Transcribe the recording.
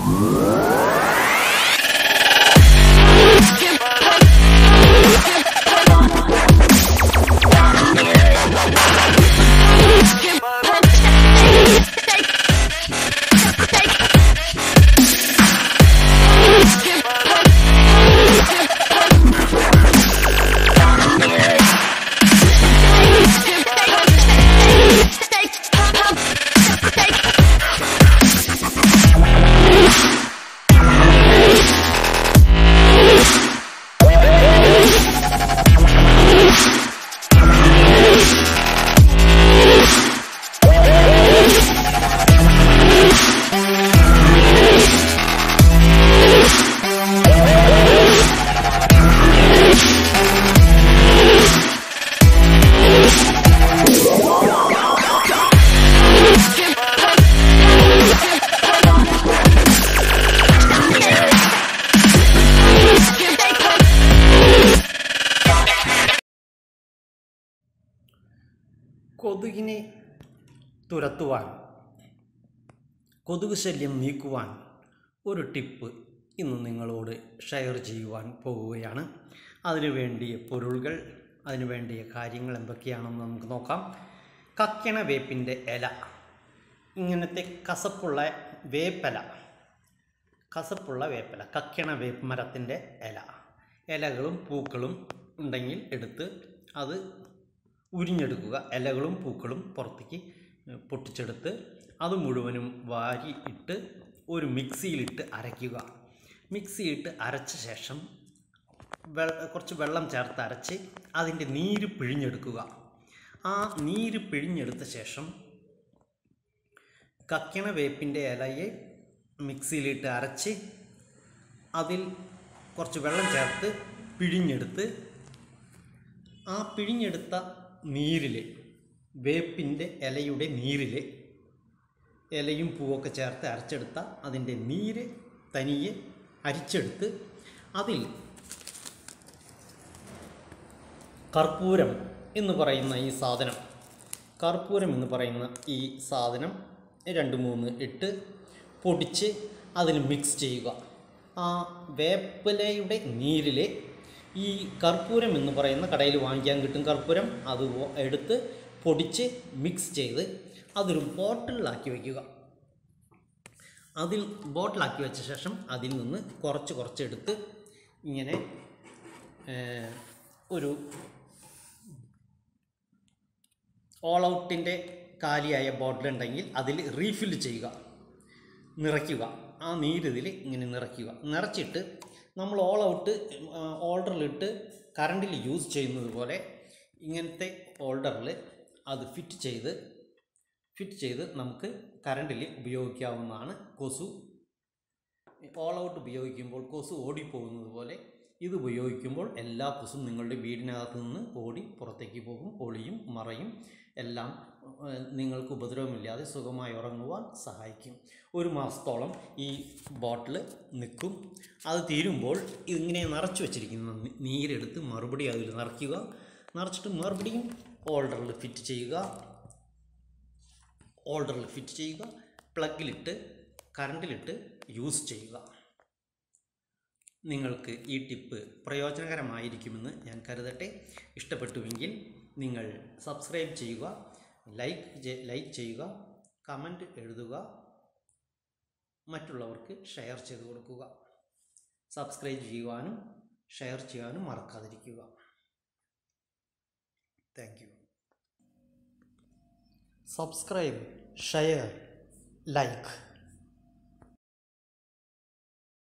കൊതുകിനെ തുരത്തുവാൻ കൊതുക് ശല്യം നീക്കുവാൻ ഒരു ടിപ്പ് ഇന്ന് നിങ്ങളോട് ഷെയർ ചെയ്യുവാൻ പോവുകയാണ് അതിനു വേണ്ടിയ പൊരുളുകൾ അതിനു വേണ്ടിയ കാര്യങ്ങൾ എന്തൊക്കെയാണെന്ന് നമുക്ക് നോക്കാം കക്കണ വേപ്പിൻ്റെ ഇല ഇങ്ങനത്തെ കസപ്പുള്ള വേപ്പല കസപ്പുള്ള വേപ്പില കക്കണ വേപ്പ് മരത്തിൻ്റെ ഇല ഇലകളും പൂക്കളും ഉണ്ടെങ്കിൽ എടുത്ത് അത് ഉരിഞ്ഞെടുക്കുക ഇലകളും പൂക്കളും പുറത്തേക്ക് പൊട്ടിച്ചെടുത്ത് അത് മുഴുവനും വാരി ഇട്ട് ഒരു മിക്സിയിലിട്ട് അരയ്ക്കുക മിക്സിയിട്ട് അരച്ച ശേഷം വെ കുറച്ച് വെള്ളം ചേർത്ത് അരച്ച് അതിൻ്റെ നീര് പിഴിഞ്ഞെടുക്കുക ആ നീര് പിഴിഞ്ഞെടുത്ത ശേഷം കക്കണ വേപ്പിൻ്റെ ഇലയെ മിക്സിയിലിട്ട് അരച്ച് അതിൽ കുറച്ച് വെള്ളം ചേർത്ത് പിഴിഞ്ഞെടുത്ത് ആ പിഴിഞ്ഞെടുത്ത നീരിൽ വേപ്പിൻ്റെ ഇലയുടെ നീരിൽ ഇലയും പൂവൊക്കെ ചേർത്ത് അരച്ചെടുത്ത അതിൻ്റെ നീര് തനിയെ അരിച്ചെടുത്ത് അതിൽ കർപ്പൂരം എന്ന് പറയുന്ന ഈ സാധനം കർപ്പൂരം എന്ന് പറയുന്ന ഈ സാധനം രണ്ട് മൂന്ന് ഇട്ട് പൊടിച്ച് അതിൽ മിക്സ് ചെയ്യുക ആ വേപ്പിലയുടെ നീരിൽ ഈ കർപ്പൂരം എന്ന് പറയുന്ന കടയിൽ വാങ്ങിക്കാൻ കിട്ടും കർപ്പൂരം അത് എടുത്ത് പൊടിച്ച് മിക്സ് ചെയ്ത് അതൊരു ബോട്ടിലാക്കി വയ്ക്കുക അതിൽ ബോട്ടിലാക്കി വെച്ച ശേഷം അതിൽ നിന്ന് കുറച്ച് കുറച്ചെടുത്ത് ഇങ്ങനെ ഏഹ്, ഒരു ഓൾ ഔട്ടിൻ്റെ കാലിയായ ബോട്ടിൽ ഉണ്ടെങ്കിൽ അതിൽ റീഫിൽ ചെയ്യുക നിറയ്ക്കുക ആ നീരിതിൽ ഇങ്ങനെ നിറയ്ക്കുക നിറച്ചിട്ട് നമ്മൾ ഓൾ ഔട്ട് ഓൾഡറിലിട്ട് കറണ്ടിൽ യൂസ് ചെയ്യുന്നത് പോലെ ഇങ്ങനത്തെ ഓൾഡറിൽ അത് ഫിറ്റ് ചെയ്ത് ഫിറ്റ് ചെയ്ത് നമുക്ക് കറണ്ടിൽ ഉപയോഗിക്കാവുന്നതാണ് കൊസു ഓൾ ഔട്ട് ഉപയോഗിക്കുമ്പോൾ കൊസു ഓടിപ്പോകുന്നത് പോലെ ഇത് ഉപയോഗിക്കുമ്പോൾ എല്ലാ കൊസും നിങ്ങളുടെ വീടിനകത്ത് നിന്ന് ഓടി പുറത്തേക്ക് പോകും ഒളിയും മറയും എല്ലാം ഏഹ്, നിങ്ങൾക്ക് ഉപദ്രവമില്ലാതെ സുഖമായി ഉറങ്ങുവാൻ സഹായിക്കും ഒരു മാസത്തോളം ഈ ബോട്ടിൽ നിൽക്കും അത് തീരുമ്പോൾ ഇങ്ങനെ നിറച്ച് വെച്ചിരിക്കുന്ന നി- നീരെടുത്ത് മറുപടി അതിൽ നിറയ്ക്കുക നിറച്ചിട്ട് മറുപടിയും ഓൾഡറിൽ ഫിറ്റ് ചെയ്യുക ഓൾഡറിൽ ഫിറ്റ് ചെയ്യുക പ്ലഗിലിട്ട് കറണ്ടിലിട്ട് യൂസ് ചെയ്യുക നിങ്ങൾക്ക് ഈ ടിപ്പ് പ്രയോജനകരമായിരിക്കുമെന്ന് ഞാൻ കരുതട്ടെ ഇഷ്ടപ്പെട്ടുവെങ്കിൽ നിങ്ങൾ സബ്സ്ക്രൈബ് ചെയ്യുക ലൈക്ക് ലൈക്ക് ചെയ്യുക കമൻറ്റ് എഴുതുക മറ്റുള്ളവർക്ക് ഷെയർ ചെയ്ത് കൊടുക്കുക സബ്സ്ക്രൈബ് ചെയ്യുവാനും ഷെയർ ചെയ്യാനും മറക്കാതിരിക്കുക thank you subscribe share like